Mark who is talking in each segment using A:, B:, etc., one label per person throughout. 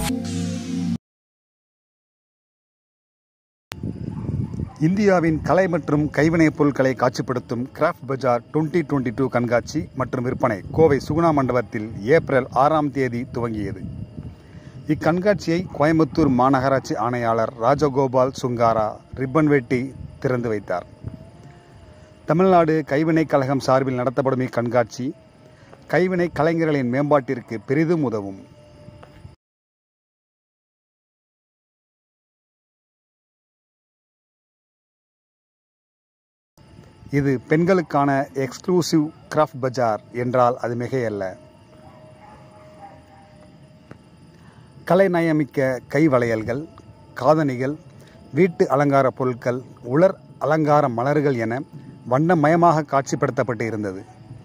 A: இந்தியாவின் கலை மற்றும் கைவினைப் பொருட்களை காட்சிப்படுத்தும் craft bazaar twenty twenty two கண்காட்சி மற்றும் விற்பனை கோவை சுகுணா மண்டபத்தில் ஏப்ரல் ஆறாம் தேதி துவங்கியது இக்கண்காட்சியை கோயம்புத்தூர் மாநகராட்சி ஆணையாளர் ராஜகோபால் சுங்காரா ரிப்பன் வெட்டி திறந்து வைத்தார் தமிழ்நாடு கைவினைக் கழகம் சார்பில் நடத்தப்படும் இக்கண்காட்சி கைவினை கலைஞர்களின் மேம்பாட்டிற்கு பெரிதும் உதவும் இது பெண்களுக்கான எக்ஸ்க்ளூசிவ் கிராஃப்ட் பஜார் என்றால் அது மிகையல்ல கலைநயமிக்க கை வளையல்கள் காதணிகள் வீட்டு அலங்கார பொருட்கள் உலர் அலங்கார மலர்கள் என வண்ணமயமாக காட்சிப்படுத்தப்பட்டு இருந்தது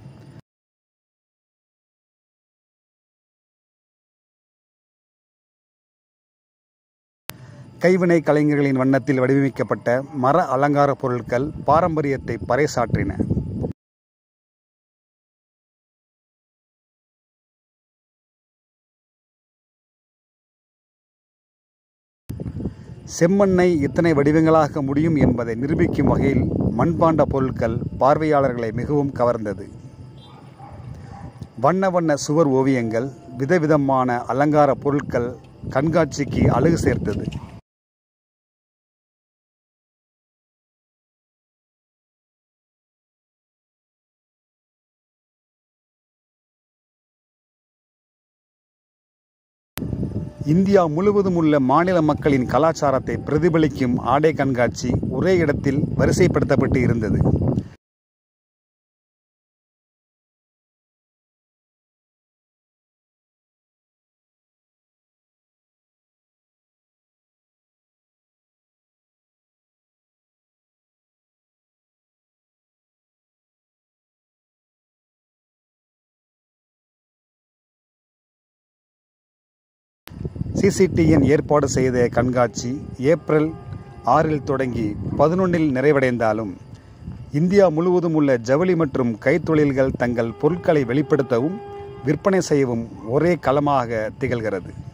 A: கைவினை கலைஞர்களின் வண்ணத்தில் வடிவமைக்கப்பட்ட மர அலங்கார பொருட்கள் பாரம்பரியத்தை பறைசாற்றின செம்மண்ணை இத்தனை வடிவங்களாக முடியும் என்பதை நிரூபிக்கும் வகையில் மண்பாண்ட பொருட்கள் பார்வையாளர்களை மிகவும் கவர்ந்தது வண்ண வண்ண சுவர் ஓவியங்கள் விதவிதமான அலங்கார பொருட்கள் கண்காட்சிக்கு அழகு சேர்த்தது இந்தியா முழுவதும் உள்ள மாநில மக்களின் கலாச்சாரத்தை பிரதிபலிக்கும் ஆடை கண்காட்சி ஒரே இடத்தில் வரிசைப்படுத்தப்பட்டு இருந்தது சிசிடிஎன் ஏற்பாடு செய்த கண்காட்சி ஏப்ரல் ஆறில் தொடங்கி பதினொன்றில் நிறைவடைந்தாலும் இந்தியா முழுவதும் உள்ள ஜவுளி மற்றும் கைத்தொழில்கள் தங்கள் பொருட்களை வெளிப்படுத்தவும் விற்பனை செய்யவும் ஒரே களமாக திகழ்கிறது